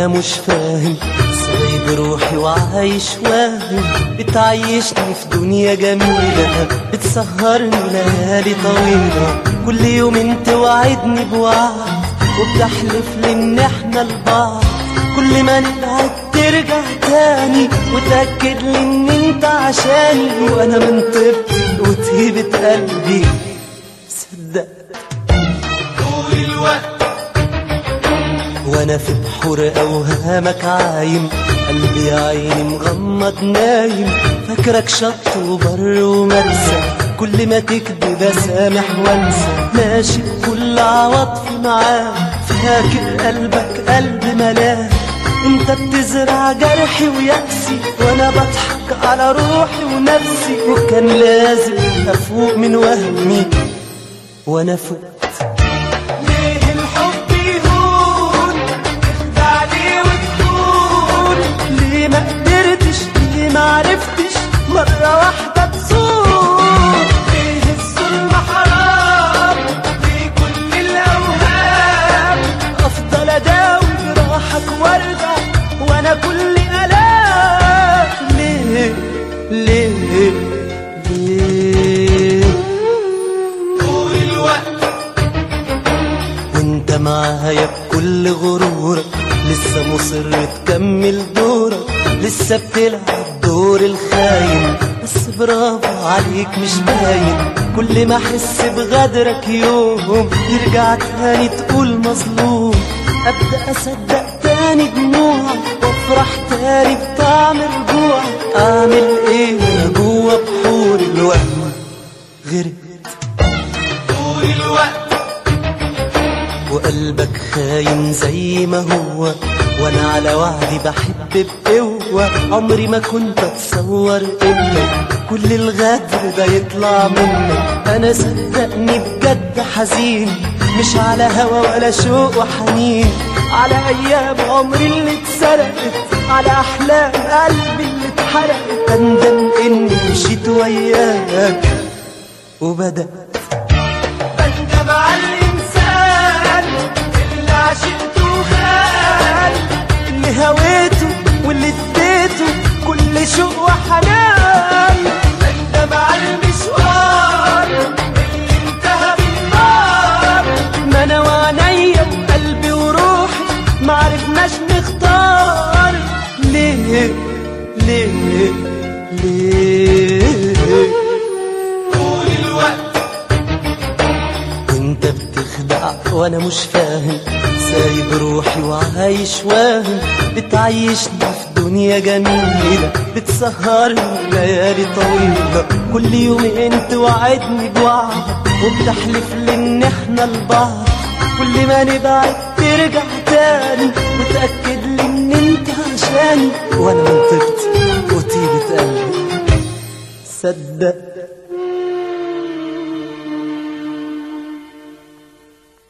وانا مش فاهم سايب روحي وعايش واهم بتعيشني في دنيا جميلة بتسهرني ليالي طويلة كل يوم انت وعدني بوعد وبتحلف لي ان احنا لبعض كل ما نبعد ترجع تاني وتأكد لي ان انت عشاني وانا من طيبتي وطيبة قلبي صدق طول الوقت وانا في بحور اوهامك عايم قلبي يا عيني مغمض نايم فاكرك شط وبر ومرسى كل ما تكذب اسامح وانسى ماشي بكل عواطفي معاك فاكر قلبك قلب ملاك انت بتزرع جرحي ويأسي وانا بضحك على روحي ونفسي وكان لازم افوق من وهمي وانا فقت ليه الحب يهون تخدع ليه وتخون ليه ما قدرتش ليه ما عرفتش مرة واحدة تصون ليه الظلم حرام ليه كل الأوهام افضل اداوي جراحك وارجع وانا كل الاف ليه ليه ليه طول الوقت وانت معايا بكل غرورك لسه مصر تكمل دورك لسه بتلعب دور الخاين بس برافو عليك مش باين كل ما احس بغدرك يوم ترجع تاني تقول مظلوم ابدا اصدق تاني دموعك وافرح تاني بطعم رجوعك اعمل ايه انا جوا بحور الوهم غرقت طول الوقت وقلبك خاين زي ما هو وانا على وعدي بحب بقوة عمري ما كنت اتصور انك كل الغدر ده يطلع منك انا صدقني بجد حزين مش على هوا ولا شوق وحنين على ايام عمري اللي اتسرقت على احلام قلبي اللي اتحرقت اندم اني مشيت وياك وبدأت بندم على الإنسان اللي عشقته خان اللي هويته واللي اديته كل شوق وحنان بندم على المشوار اللي انتهى بالنار ما انا وعينيا وقلبي وروحي معرفناش نختار ليه ليه ليه طول الوقت وانت بتخدع وانا مش فاهم سايب روحي وعايش واهم بتعيشني في دنيا جميلة بتسهرني ليالي طويلة كل يوم انت وعدني بوعد وبتحلف لي ان احنا لبعض كل ما نبعد ترجع تاني وتأكد لي ان انت عشاني وانا من طيبتي وطيبة قلبي صدق